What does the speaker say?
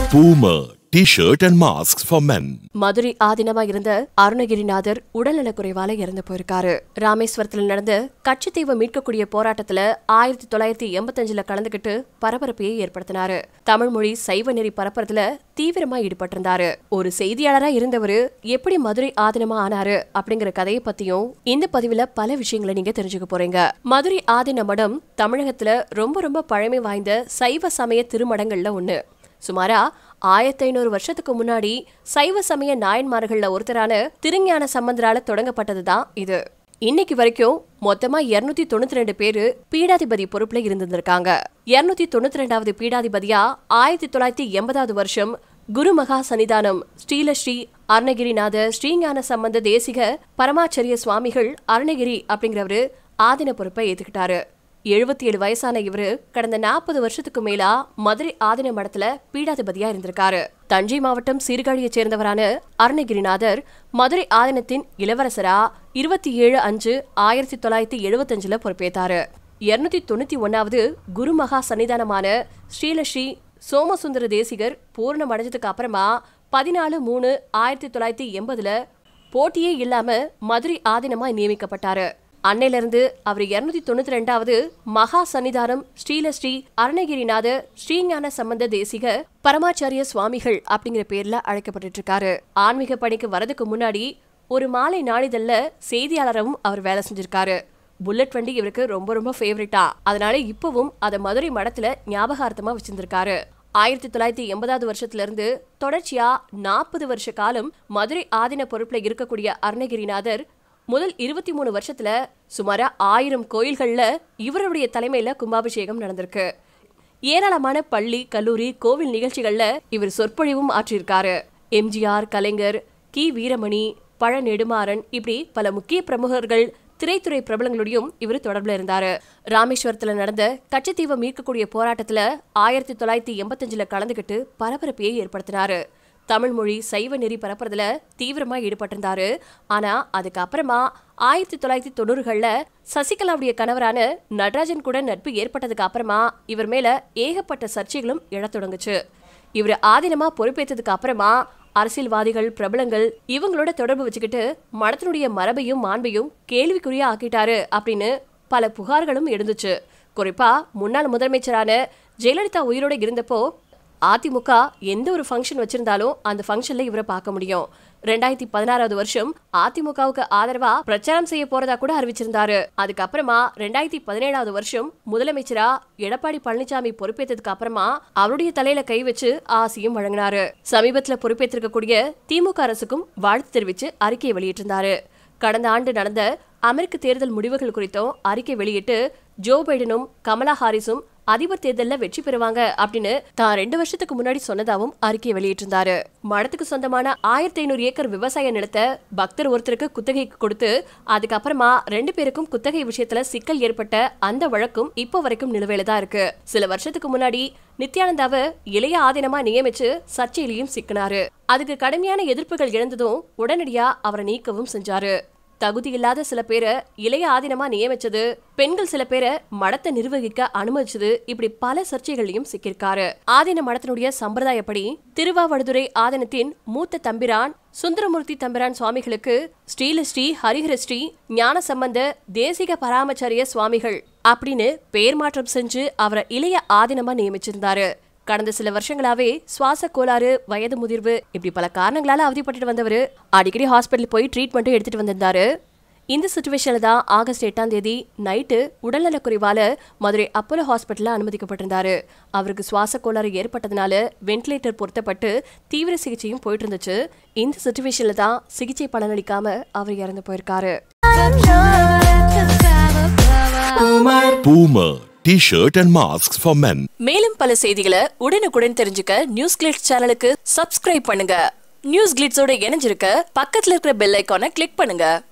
Boomer T-shirt and masks for men. Madurai ஆதீனமா இருந்த அருணகிரிநாதர் உடல்நலக் குறைவால இறந்து போயிருக்காரு ராமேஸ்வரத்துல நடந்த கட்சித்தீவை மீட்கக்கூடிய போராட்டத்துல ஆயிரத்தி தொள்ளாயிரத்தி எண்பத்தஞ்சுல கலந்துகிட்டு பரபரப்பையை ஏற்படுத்தினாரு தமிழ் மொழி சைவ நெறி பரப்புறதுல தீவிரமா ஈடுபட்டிருந்தாரு ஒரு செய்தியாளரா இருந்தவரு எப்படி மதுரை ஆதீனமா ஆனாரு அப்படிங்கிற கதையை பத்தியும் இந்த பதிவுல பல விஷயங்களை நீங்க தெரிஞ்சுக்க போறீங்க மதுரை ஆதீன மடம் தமிழகத்துல ரொம்ப ரொம்ப பழமை வாய்ந்த சைவ சமய திருமடங்கள்ல ஒண்ணு சுமாரா ஆயிரத்தி ஐநூறு வருஷத்துக்கு முன்னாடி சைவ சமய நாயன்மார்கள்ல ஒருத்தரான திருஞான சம்பந்தரால தொடங்கப்பட்டதுதான் இது இன்னைக்கு வரைக்கும் மொத்தமா இருநூத்தி தொண்ணூத்தி ரெண்டு பேரு பீடாதிபதி பொறுப்புல இருந்திருந்திருக்காங்க இருநூத்தி தொண்ணூத்தி ரெண்டாவது பீடாதிபதியா ஆயிரத்தி தொள்ளாயிரத்தி எண்பதாவது வருஷம் குரு மகா சன்னிதானம் ஸ்ரீலஸ்ரீ அருணகிரிநாத ஸ்ரீஞான சம்பந்த தேசிக பரமாச்சரிய சுவாமிகள் அருணகிரி அப்படிங்கிறவரு ஆதின பொறுப்பை ஏத்துக்கிட்டாரு எழுபத்தி ஏழு வயசான இவரு கடந்த நாற்பது வருஷத்துக்கு மேலா மதுரை ஆதின மடத்துல பீடாதிபதியா இருந்திருக்காரு தஞ்சை மாவட்டம் சீர்காழியைச் சேர்ந்தவரான அருணகிரிநாதர் மதுரை ஆதீனத்தின் இளவரசரா இருபத்தி ஏழு அஞ்சு ஆயிரத்தி தொள்ளாயிரத்தி எழுபத்தஞ்சுல பொறுப்பேத்தாரு இருநூத்தி தொண்ணூத்தி ஒன்னாவது குருமகா சன்னிதானமான ஸ்ரீலஸ்ரீ சோமசுந்தர தேசிகர் பூர்ணம் அடைஞ்சதுக்கு அப்புறமா பதினாலு மூணு ஆயிரத்தி தொள்ளாயிரத்தி எண்பதுல போட்டியே இல்லாம மதுரை ஆதீனமா நியமிக்கப்பட்டாரு அன்னையில இருந்து அவர் இருநூத்தி தொண்ணூத்தி ரெண்டாவது மகா சன்னிதானம் ஸ்ரீலஸ்ரீ அருணகிரிநாத ஸ்ரீஞான சம்பந்த தேசிக பரமாச்சாரிய சுவாமிகள் அப்படிங்கிற பேர்ல அழைக்கப்பட்டு இருக்காரு ஆன்மீக பணிக்கு வரதுக்கு முன்னாடி ஒரு மாலை நாளிதழ்ல செய்தியாளராகவும் அவர் வேலை செஞ்சிருக்காரு புல்லட் வண்டி இவருக்கு ரொம்ப ரொம்ப ஃபேவரட்டா அதனால இப்பவும் அதை மதுரை மடத்துல ஞாபகார்த்தமா வச்சிருந்திருக்காரு ஆயிரத்தி தொள்ளாயிரத்தி எண்பதாவது வருஷத்துல இருந்து தொடர்ச்சியா நாற்பது வருஷ காலம் மதுரை ஆதீன பொறுப்புல இருக்கக்கூடிய அருணகிரிநாதர் முதல் இருபத்தி மூணு வருஷத்துல சுமாரா ஆயிரம் கோயில்கள்ல இவருடைய தலைமையில கும்பாபிஷேகம் நடந்திருக்கு ஏராளமான பள்ளி கல்லூரி கோவில் நிகழ்ச்சிகள்ல இவர் சொற்பொழிவும் ஆற்றியிருக்காரு எம்ஜிஆர் கலைஞர் கி வீரமணி பழ நெடுமாறன் இப்படி பல முக்கிய பிரமுகர்கள் திரைத்துறை பிரபலங்களோடையும் இவர் தொடர்புல இருந்தாரு ராமேஸ்வரத்துல நடந்த கச்சத்தீவை மீட்கக்கூடிய போராட்டத்துல ஆயிரத்தி தொள்ளாயிரத்தி எண்பத்தஞ்சுல கலந்துகிட்டு பரபரப்பையை ஏற்படுத்தினாரு தமிழ் மொழி சைவ நெறி பரப்புறதுல தீவிரமா ஈடுபட்டிருந்தாரு ஆனா அதுக்கப்புறமா ஆயிரத்தி தொள்ளாயிரத்தி தொண்ணூறுகள்ல சசிகலாவுடைய கணவரான நடராஜன் கூட நட்பு ஏற்பட்டதுக்கு அப்புறமா இவர் மேல ஏகப்பட்ட சர்ச்சைகளும் எழத் தொடங்குச்சு இவர் ஆதீனமா பொறுப்பேற்றதுக்கு அப்புறமா அரசியல்வாதிகள் பிரபலங்கள் இவங்களோட தொடர்பு வச்சுக்கிட்டு மடத்தினுடைய மரபையும் மாண்பையும் கேள்விக்குறியா ஆக்கிட்டாரு அப்படின்னு பல புகார்களும் எழுந்துச்சு குறிப்பா முன்னாள் முதலமைச்சரான ஜெயலலிதா உயிரோட இருந்தப்போ அதிமுக எந்த ஒரு ஃபங்க்ஷன் வச்சிருந்தாலும் அந்த ஃபங்க்ஷன்ல இவரை பார்க்க முடியும் ரெண்டாயிரத்தி பதினாறாவது வருஷம் அதிமுகவுக்கு ஆதரவா பிரச்சாரம் செய்ய போறதா கூட அறிவிச்சிருந்தாரு அதுக்கப்புறமா ரெண்டாயிரத்தி பதினேழாவது வருஷம் முதலமைச்சரா எடப்பாடி பழனிசாமி பொறுப்பேற்றதுக்கு அப்புறமா அவருடைய தலையில கை வச்சு ஆசையும் வழங்கினாரு சமீபத்துல பொறுப்பேற்றிருக்கக்கூடிய திமுக அரசுக்கும் வாழ்த்து தெரிவிச்சு அறிக்கையை வெளியிட்டிருந்தாரு கடந்த ஆண்டு நடந்த அமெரிக்க தேர்தல் முடிவுகள் குறித்தும் அறிக்கை வெளியிட்டு ஜோ பைடனும் கமலா ஹாரிஸும் அதிபர் தேர்தல்ல வெற்றி பெறுவாங்க அப்படின்னு தான் ரெண்டு வருஷத்துக்கு முன்னாடி சொன்னதாவும் அறிக்கை வெளியிட்டிருந்தாரு மடத்துக்கு சொந்தமான ஆயிரத்தி ஐநூறு ஏக்கர் விவசாய நிலத்தை பக்தர் ஒருத்தருக்கு குத்தகைக்கு கொடுத்து அதுக்கப்புறமா ரெண்டு பேருக்கும் குத்தகை விஷயத்துல சிக்கல் ஏற்பட்ட அந்த வழக்கும் இப்போ வரைக்கும் நிலுவையில தான் இருக்கு சில வருஷத்துக்கு முன்னாடி நித்யானந்தாவை இளைய ஆதீனமா நியமிச்சு சர்ச்சையிலையும் சிக்கினாரு அதுக்கு கடுமையான எதிர்ப்புகள் எழுந்ததும் உடனடியா அவரை நீக்கவும் செஞ்சாரு தகுதி இல்லாத சில பேரை இளைய ஆதீனமா நியமிச்சது பெண்கள் சில பேரை மடத்தை நிர்வகிக்க அனுமதிச்சது இப்படி பல சர்ச்சைகளையும் சிக்கியிருக்காரு ஆதீன மடத்தினுடைய சம்பிரதாயப்படி திருவாவடுதுறை ஆதீனத்தின் மூத்த தம்பிரான் சுந்தரமூர்த்தி தம்பிரான் சுவாமிகளுக்கு ஸ்ரீலஸ்ரீ ஹரிஹரஸ்ரீ ஞான சம்பந்த தேசிக பராமச்சாரிய சுவாமிகள் அப்படின்னு பேர் மாற்றம் செஞ்சு அவரை இளைய ஆதீனமா நியமிச்சிருந்தாரு கடந்த சில வருஷங்களாவே சுவாச கோளாறு வயது முதிர்வு இப்படி பல காரணங்களால அவதிப்பட்டுட்டு வந்தவர் அடிக்கடி ஹாஸ்பிட்டல் போய் ட்ரீட்மெண்ட்டும் எடுத்துட்டு வந்திருந்தாரு இந்த சுச்சுவேஷன்ல தான் ஆகஸ்ட் எட்டாம் தேதி நைட்டு உடல்நலக் குறைவால மதுரை அப்போலோ ஹாஸ்பிட்டல்ல அனுமதிக்கப்பட்டிருந்தாரு அவருக்கு சுவாச கோளாறு ஏற்பட்டதுனால வென்டிலேட்டர் பொருத்தப்பட்டு தீவிர சிகிச்சையும் போயிட்டு இருந்துச்சு இந்த சுச்சுவேஷன்ல தான் சிகிச்சை பலனளிக்காம அவர் இறந்து போயிருக்காரு Boomer T-shirt and masks for men. மேலும் பல செய்திகளை உடனுக்குடன் தெரிஞ்சுக்க நியூஸ் கிளிட்ஸ் சேனலுக்கு சப்ஸ்கிரைப் பண்ணுங்க நியூஸ் கிளிட்ஸோட இணைஞ்சிருக்க பக்கத்துல இருக்கிற பெல் ஐக்கானை கிளிக் பண்ணுங்க